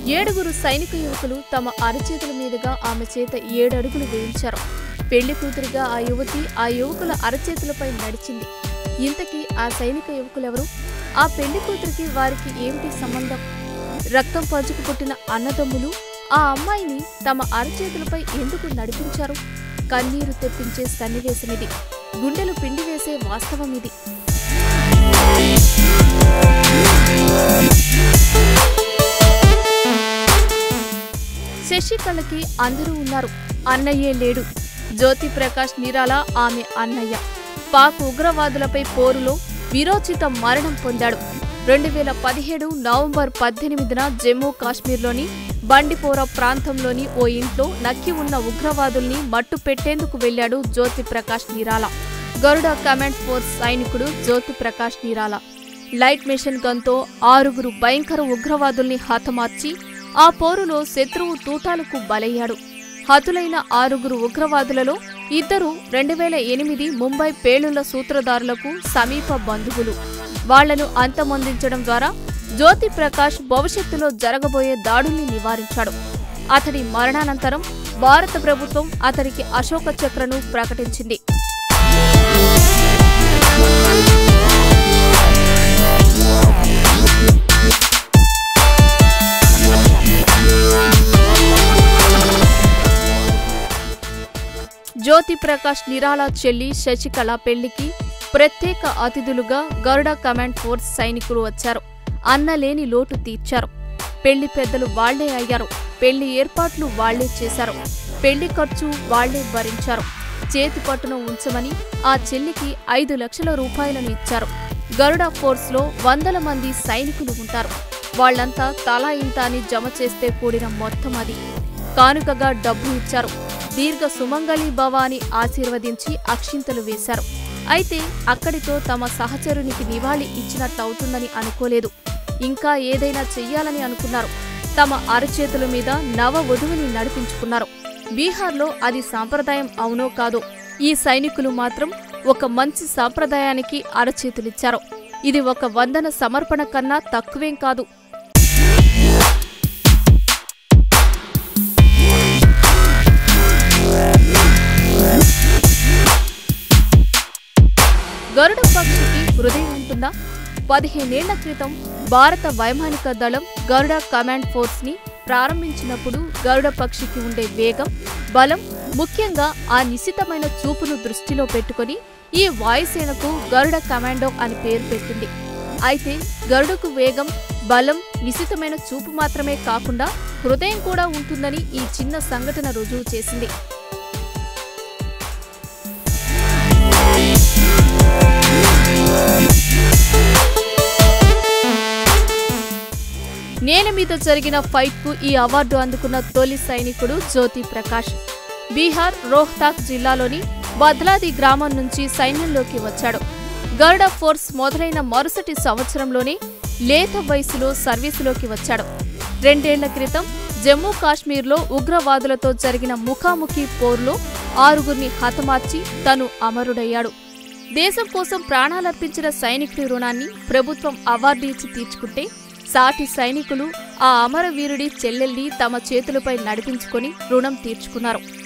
ఏడుగురు సైనిక యువకులు తమ అరచేతుల మీదుగా ఆమె చేత ఏడు అడుగులు వేయించారు పెళ్లి కూతురిగా ఆ యువతి ఆ యువకుల అరచేతులపై నడిచింది ఇంతకీ ఆ సైనిక యువకులెవరు ఆ పెళ్లి కూతురికి వారికి ఏమిటి సంబంధం రక్తం పంచుకు పుట్టిన అన్నదమ్ములు ఆ అమ్మాయిని తమ అరచేతులపై ఎందుకు నడిపించారు కన్నీరు తెప్పించే సన్నివేశమిది గుండెలు పిండివేసే వాస్తవం ఇది శశికళకి అందరూ ఉన్నారు అన్నయ్యే లేడు జ్యోతి ప్రకాష్ నిరాల ఆమె అన్నయ్య పాక్ ఉగ్రవాదులపై పోరులో విరోచిత మరణం పొందాడు రెండు వేల పదిహేడు నవంబర్ పద్దెనిమిదిన జమ్మూ కాశ్మీర్లోని బండిపోరా ప్రాంతంలోని ఓ ఇంట్లో నక్కి ఉన్న ఉగ్రవాదుల్ని మట్టు పెట్టేందుకు వెళ్లాడు జ్యోతి ప్రకాష్ నిరాల గరుడ కమాండ్ ఫోర్స్ సైనికుడు జ్యోతి ప్రకాష్ నిరాల లైట్ మెషిన్ గన్తో ఆరుగురు భయంకర ఉగ్రవాదుల్ని హతమార్చి ఆ పోరులో శత్రువు తూటాలకు బలయ్యాడు హతులైన ఆరుగురు ఉగ్రవాదులలో ఇద్దరు రెండు వేల ఎనిమిది ముంబై పేలుళ్ల సూత్రధారులకు సమీప బంధువులు వాళ్లను అంతమొందించడం ద్వారా జ్యోతి ప్రకాష్ భవిష్యత్తులో జరగబోయే దాడుల్ని నివారించాడు అతడి మరణానంతరం భారత ప్రభుత్వం అతడికి అశోక చక్రను ప్రకటించింది జ్యోతి ప్రకాష్ నిరాల చెల్లి శశికళ పెళ్లికి ప్రత్యేక అతిథులుగా గరుడ కమాండ్ ఫోర్స్ సైనికులు వచ్చారు అన్నలేని లోటు తీర్చారు పెళ్లి పెద్దలు వాళ్లే అయ్యారు పెళ్లి ఏర్పాట్లు వాళ్లే చేశారు పెళ్లి ఖర్చు వాళ్లే భరించారు చేతి పట్టును ఉంచమని ఆ చెల్లికి ఐదు లక్షల రూపాయలను ఇచ్చారు గరుడ ఫోర్స్లో వందల మంది సైనికులు ఉంటారు వాళ్లంతా తలా ఇంత అని జమ చేస్తే కూడిన మొత్తం అది కానుకగా డబ్బు ఇచ్చారు దీర్ఘ సుమంగళి భవ అని ఆశీర్వదించి అక్షింతలు వేశారు అయితే అక్కడితో తమ సహచరునికి నివాళి ఇచ్చినట్టవుతుందని అనుకోలేదు ఇంకా ఏదైనా చెయ్యాలని అనుకున్నారు తమ అరచేతుల మీద నవ వధువుని నడిపించుకున్నారు బీహార్లో అది సాంప్రదాయం అవునో కాదో ఈ సైనికులు మాత్రం ఒక మంచి సాంప్రదాయానికి అరచేతులిచ్చారు ఇది ఒక వందన సమర్పణ కన్నా తక్కువేం కాదు గరుడ పక్షికి హృదయం ఉంటుందా పదిహేనేళ్ల క్రితం భారత వైమానిక దళం గరుడ కమాండ్ ఫోర్స్ ని ప్రారంభించినప్పుడు గరుడ పక్షికి ఉండే వేగం బలం ముఖ్యంగా ఆ నిశితమైన చూపును దృష్టిలో పెట్టుకొని ఈ వాయుసేనకు గరుడ కమాండో అని పేరు పెట్టింది అయితే గరుడకు వేగం బలం నిశితమైన చూపు మాత్రమే కాకుండా హృదయం కూడా ఉంటుందని ఈ చిన్న సంఘటన రుజువు చేసింది నేల మీద జరిగిన ఫైట్ కు ఈ అవార్డు అందుకున్న తొలి సైనికుడు జ్యోతి ప్రకాష్ బీహార్ రోహ్తాక్ జిల్లాలోని బద్లాది గ్రామం నుంచి సైన్యంలోకి వచ్చాడు గరుడ ఫోర్స్ మొదలైన మరుసటి సంవత్సరంలోనే లేత వయసులో సర్వీసులోకి వచ్చాడు రెండేళ్ల క్రితం జమ్మూ కాశ్మీర్లో ఉగ్రవాదులతో జరిగిన ముఖాముఖి పోరులో ఆరుగురిని హతమార్చి తను అమరుడయ్యాడు దేశం కోసం ప్రాణాలర్పించిన సైనికుడి రుణాన్ని ప్రభుత్వం అవార్డు ఇచ్చి తీర్చుకుంటే సాటి సైనికులు ఆ అమరవీరుడి చెల్లెల్ని తమ చేతులపై నడిపించుకొని రుణం తీర్చుకున్నారు